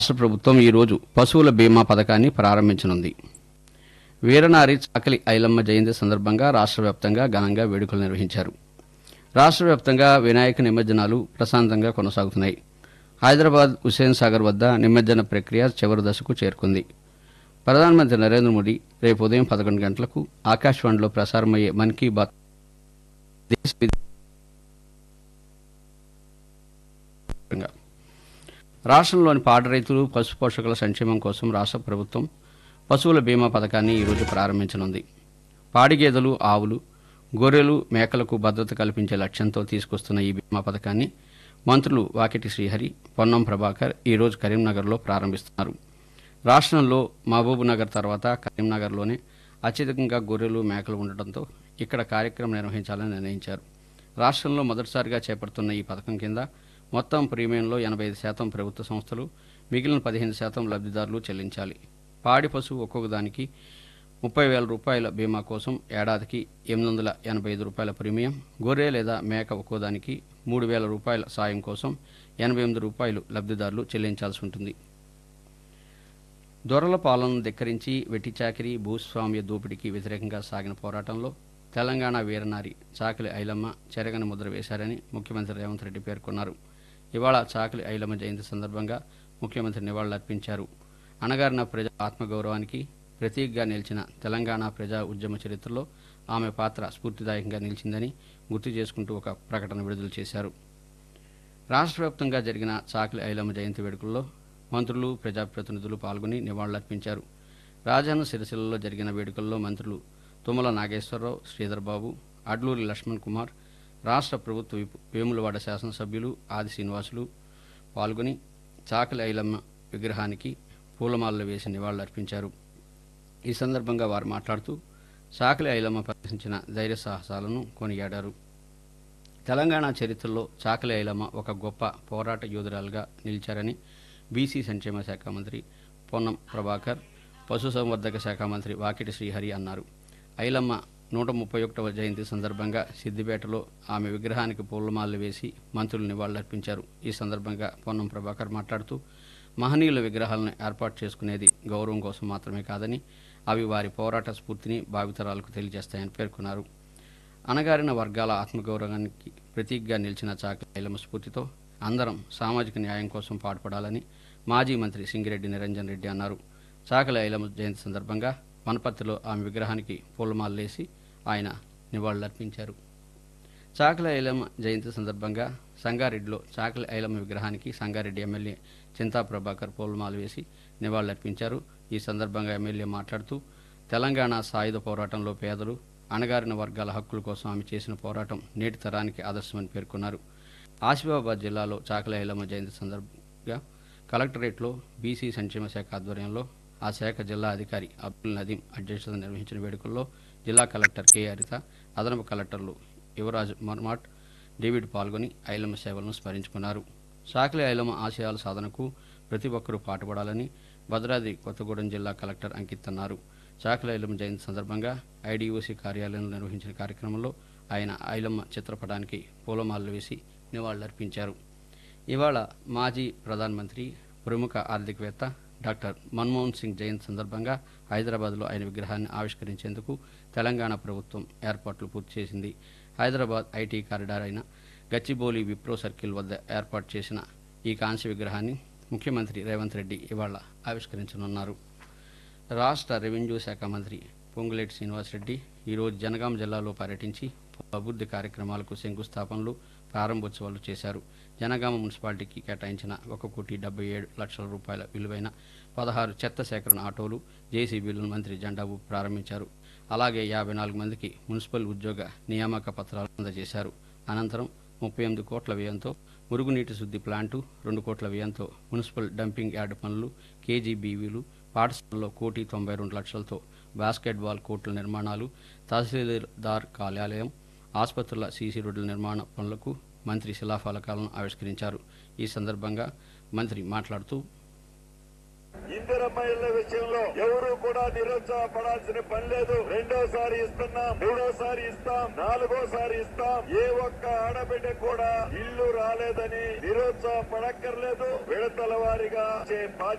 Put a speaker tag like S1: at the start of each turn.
S1: రాష్ట్ర ప్రభుత్వం ఈరోజు పశువుల బీమా పథకాన్ని ప్రారంభించనుంది వీరనారి చాకలి ఐలమ్మ జయంతి సందర్భంగా రాష్ట్ర వ్యాప్తంగా ఘనంగా వేడుకలు నిర్వహించారు రాష్ట్ర వ్యాప్తంగా వినాయక నిమజ్జనాలు ప్రశాంతంగా కొనసాగుతున్నాయి హైదరాబాద్ హుస్సేన్ సాగర్ వద్ద నిమజ్జన ప్రక్రియ చివరి దశకు చేరుకుంది ప్రధానమంత్రి నరేంద్ర మోదీ రేపు ఉదయం పదకొండు గంటలకు ఆకాశవాణిలో ప్రసారమయ్యే మన్ కీ బాత్ దేశ విదేశాంగా. రాష్ట్రంలోని పాడి రైతులు పశు పోషకుల సంక్షేమం కోసం రాష్ట్ర ప్రభుత్వం పశువుల బీమా పథకాన్ని ఈరోజు ప్రారంభించనుంది పాడి గేదెలు ఆవులు గొర్రెలు మేకలకు భద్రత కల్పించే లక్ష్యంతో తీసుకొస్తున్న ఈ బీమా పథకాన్ని మంత్రులు వాకిటి శ్రీహరి పొన్నం ప్రభాకర్ ఈరోజు కరీంనగర్లో ప్రారంభిస్తున్నారు రాష్ట్రంలో మహబూబ్ నగర్ తర్వాత కరీంనగర్లోనే అత్యధికంగా గొర్రెలు మేకలు ఉండటంతో ఇక్కడ కార్యక్రమం నిర్వహించాలని నిర్ణయించారు రాష్ట్రంలో మొదటిసారిగా చేపడుతున్న ఈ పథకం కింద మొత్తం ప్రీమియంలో ఎనభై ఐదు శాతం ప్రభుత్వ సంస్థలు మిగిలిన పదిహేను శాతం లబ్ధిదారులు చెల్లించాలి పాడి పశువు ఒక్కొక్క దానికి ముప్పై వేల రూపాయల బీమా కోసం ఏడాదికి ఎనిమిది వందల ఎనభై ఐదు రూపాయల ప్రీమియం గొర్రె లేదా మేక ఒక్కోదానికి మూడు వేల రూపాయల సాయం కోసం ఎనభై ఎనిమిది రూపాయలు లబ్ధిదారులు చెల్లించాల్సి ఉంటుంది దొరల పాలనను ధిక్కరించి వెట్టి చాకిరీ భూస్వామ్య దోపిడీకి వ్యతిరేకంగా సాగిన పోరాటంలో తెలంగాణ వీరనారి చాకలి ఐలమ్మ చెరగని ముద్ర వేశారని ముఖ్యమంత్రి రేవంత్ రెడ్డి పేర్కొన్నారు ఇవాళ చాకలి ఐలమ్మ జయంతి సందర్భంగా ముఖ్యమంత్రి నివాళులర్పించారు అణగారిన ప్రజా ఆత్మగౌరవానికి ప్రతీకగా నిలిచిన తెలంగాణ ప్రజా ఉద్యమ చరిత్రలో ఆమె పాత్ర స్ఫూర్తిదాయకంగా నిలిచిందని గుర్తు చేసుకుంటూ ఒక ప్రకటన విడుదల చేశారు రాష్ట్ర వ్యాప్తంగా జరిగిన చాకలి ఐలమ్మ జయంతి వేడుకల్లో మంత్రులు ప్రజాప్రతినిధులు పాల్గొని నివాళులర్పించారు రాజన్న సిరిసిల్లలో జరిగిన వేడుకల్లో మంత్రులు తుమ్మల నాగేశ్వరరావు శ్రీధర్ బాబు అడ్లూరి లక్ష్మణ్ కుమార్ రాష్ట్ర ప్రభుత్వ విప్ వేములవాడ శాసనసభ్యులు ఆది శ్రీనివాసులు పాల్గొని చాకలి ఐలమ్మ విగ్రహానికి పూలమాలలు వేసి నివాళులర్పించారు ఈ సందర్భంగా వారు మాట్లాడుతూ చాకలి ఐలమ్మ ప్రదర్శించిన ధైర్య సాహసాలను కొనియాడారు తెలంగాణ చరిత్రలో చాకలి ఐలమ్మ ఒక గొప్ప పోరాట యోధురాలుగా నిలిచారని బీసీ సంక్షేమ శాఖ మంత్రి పొన్నం ప్రభాకర్ పశుసంవర్ధక శాఖ మంత్రి వాకిటి శ్రీహరి అన్నారు ఐలమ్మ నూట ముప్పై ఒకటవ జయంతి సందర్భంగా సిద్దిపేటలో ఆమె విగ్రహానికి పూలమాలలు వేసి మంత్రులు నివాళులర్పించారు ఈ సందర్భంగా పొన్నం ప్రభాకర్ మాట్లాడుతూ మహనీయుల విగ్రహాలను ఏర్పాటు చేసుకునేది గౌరవం కోసం మాత్రమే కాదని అవి వారి పోరాట స్ఫూర్తిని భావితరాలకు తెలియజేస్తాయని పేర్కొన్నారు అణగారిన వర్గాల ఆత్మగౌరవానికి ప్రతీకగా నిలిచిన చాకలి ఐలమ్మ స్ఫూర్తితో అందరం సామాజిక న్యాయం కోసం పాటుపడాలని మాజీ మంత్రి సింగిరెడ్డి నిరంజన్ రెడ్డి అన్నారు చాకలి ఐలమ్మ జయంతి సందర్భంగా వనపర్తిలో ఆమె విగ్రహానికి పూలమాలలేసి ఆయన నివాళులర్పించారు చాకలి ఐలమ్మ జయంతి సందర్భంగా సంగారెడ్డిలో చాకలి ఐలమ్మ విగ్రహానికి సంగారెడ్డి ఎమ్మెల్యే చింతా ప్రభాకర్ పూలమాల వేసి నివాళులర్పించారు ఈ సందర్భంగా ఎమ్మెల్యే మాట్లాడుతూ తెలంగాణ సాయుధ పోరాటంలో పేదలు అణగారిన వర్గాల హక్కుల కోసం ఆమె చేసిన పోరాటం నేటి తరానికి ఆదర్శమని పేర్కొన్నారు ఆసిఫాబాద్ జిల్లాలో చాకలి ఐలమ్మ జయంతి సందర్భంగా కలెక్టరేట్లో బీసీ సంక్షేమ శాఖ ఆధ్వర్యంలో ఆ శాఖ జిల్లా అధికారి అబ్దుల్ నదీం అధ్యక్షతన నిర్వహించిన వేడుకల్లో జిల్లా కలెక్టర్ కె హరిత అదనపు కలెక్టర్లు యువరాజ్ మర్మాట్ డేవిడ్ పాల్గొని ఐలమ్మ సేవలను స్మరించుకున్నారు చాకలి ఐలమ్మ ఆశయాల సాధనకు ప్రతి ఒక్కరూ పాటుపడాలని భద్రాద్రి కొత్తగూడెం జిల్లా కలెక్టర్ అంకిత్ అన్నారు చాకలి ఐలమ్మ జయంతి సందర్భంగా ఐడీఓసీ కార్యాలయంలో నిర్వహించిన కార్యక్రమంలో ఆయన ఐలమ్మ చిత్రపటానికి పూలమాలలు వేసి నివాళులర్పించారు ఇవాళ మాజీ ప్రధానమంత్రి ప్రముఖ ఆర్థికవేత్త డాక్టర్ మన్మోహన్ సింగ్ జయంతి సందర్భంగా హైదరాబాద్లో ఆయన విగ్రహాన్ని ఆవిష్కరించేందుకు తెలంగాణ ప్రభుత్వం ఏర్పాట్లు పూర్తి చేసింది హైదరాబాద్ ఐటీ కారిడార్ అయిన గచ్చిబౌలి విప్రో సర్కిల్ వద్ద ఏర్పాటు చేసిన ఈ కాంస్య విగ్రహాన్ని ముఖ్యమంత్రి రేవంత్ రెడ్డి ఇవాళ ఆవిష్కరించనున్నారు రాష్ట్ర రెవెన్యూ శాఖ మంత్రి పొంగులేటి శ్రీనివాసరెడ్డి ఈరోజు జనగాం జిల్లాలో పర్యటించి పలు అభివృద్ధి కార్యక్రమాలకు శంకుస్థాపనలు ప్రారంభోత్సవాలు చేశారు జనగామ మున్సిపాలిటీకి కేటాయించిన ఒక కోటి డెబ్బై ఏడు లక్షల రూపాయల విలువైన పదహారు చెత్త సేకరణ ఆటోలు జేసీబీలను మంత్రి జెండా ఊపి ప్రారంభించారు అలాగే యాభై నాలుగు మందికి మున్సిపల్ ఉద్యోగ నియామక పత్రాలు అందజేశారు అనంతరం ముప్పై ఎనిమిది కోట్ల వ్యయంతో మురుగునీటి శుద్ధి ప్లాంటు రెండు కోట్ల వ్యయంతో మున్సిపల్ డంపింగ్ యార్డ్ పనులు కేజీబీవీలు పాఠశాలలో కోటి తొంభై రెండు లక్షలతో బాస్కెట్బాల్ కోర్టుల నిర్మాణాలు తహసీల్దార్ కార్యాలయం ఆసుపత్రుల సీసీ రోడ్ల నిర్మాణ పనులకు మంత్రి శిలాఫలకాలను ఆవిష్కరించారు ఈ సందర్భంగా మంత్రి మాట్లాడుతూ
S2: ఇందిరమ్మ ఇళ్ల విషయంలో ఎవరు కూడా నిరుత్సాహపడాల్సిన పని లేదు రెండోసారి ఇస్తున్నాం మూడోసారి ఇస్తాం నాలుగోసారి ఇస్తాం ఏ ఒక్క ఆడబిడ్డ కూడా ఇల్లు రాలేదని నిరుత్సాహపడక్కర్లేదు విడతల వారిగా ఇచ్చే బాధ్యత